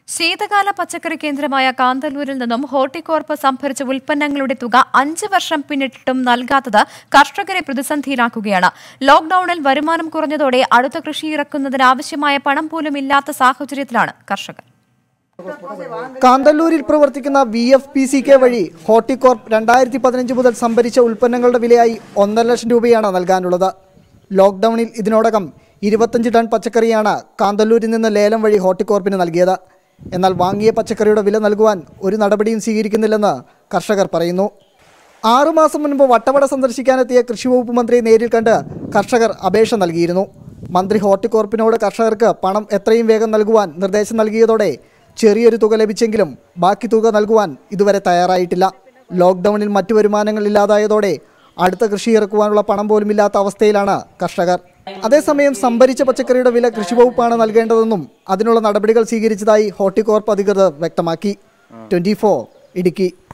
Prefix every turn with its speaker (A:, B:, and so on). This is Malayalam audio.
A: ശീതകാല പച്ചക്കറി കേന്ദ്രമായ കാന്തല്ലൂരിൽ നിന്നും ഹോർട്ടികോർപ്പ് സംഭരിച്ച ഉൽപ്പന്നങ്ങളുടെ തുക അഞ്ച് വർഷം പിന്നിട്ടിട്ടും നൽകാത്തത് കർഷകരെ പ്രതിസന്ധിയിലാക്കുകയാണ് ലോക്ഡൌണിൽ വരുമാനം കുറഞ്ഞതോടെ അടുത്ത കൃഷി ഇറക്കുന്നതിന് ആവശ്യമായ പണം പോലും ഇല്ലാത്ത സാഹചര്യത്തിലാണ് കർഷകർ
B: കാന്തല്ലൂരിൽ പ്രവർത്തിക്കുന്ന V F P C K വഴി ഹോർട്ടികോർപ്പ് രണ്ടായിരത്തി പതിനഞ്ച് മുതൽ സംഭരിച്ച ഉൽപ്പന്നങ്ങളുടെ വിലയായി ഒന്നര ലക്ഷം രൂപയാണ് നൽകാനുള്ളത് ലോക്ക്ഡൌണിൽ ഇതിനോടകം ഇരുപത്തഞ്ച് ടൺ പച്ചക്കറിയാണ് കാന്തല്ലൂരിൽ നിന്ന് ലേലം വഴി ഹോർട്ടികോർപ്പിന് നൽകിയത് എന്നാൽ വാങ്ങിയ പച്ചക്കറിയുടെ വില നൽകുവാൻ ഒരു നടപടിയും സ്വീകരിക്കുന്നില്ലെന്ന് കർഷകർ പറയുന്നു ആറുമാസം മുൻപ് വട്ടവട സന്ദർശിക്കാനെത്തിയ കൃഷിവകുപ്പ് മന്ത്രിയെ നേരിൽ കണ്ട് കർഷകർ അപേക്ഷ നൽകിയിരുന്നു മന്ത്രി ഹോർട്ടികോർപ്പിനോട് കർഷകർക്ക് പണം എത്രയും വേഗം നൽകുവാൻ നിർദ്ദേശം നൽകിയതോടെ ചെറിയൊരു തുക ലഭിച്ചെങ്കിലും ബാക്കി തുക നൽകുവാൻ ഇതുവരെ തയ്യാറായിട്ടില്ല ലോക്ക്ഡൌണിൽ മറ്റു വരുമാനങ്ങൾ ഇല്ലാതായതോടെ അടുത്ത കൃഷി ഇറക്കുവാനുള്ള പണം പോലും ഇല്ലാത്ത അവസ്ഥയിലാണ് കർഷകർ അതേസമയം സംഭരിച്ച പച്ചക്കറിയുടെ വില കൃഷിവകുപ്പാണ് നൽകേണ്ടതെന്നും അതിനുള്ള നടപടികൾ സ്വീകരിച്ചതായി ഹോർട്ടികോർപ്പ് അധികൃതർ വ്യക്തമാക്കി ട്വന്റി ഇടുക്കി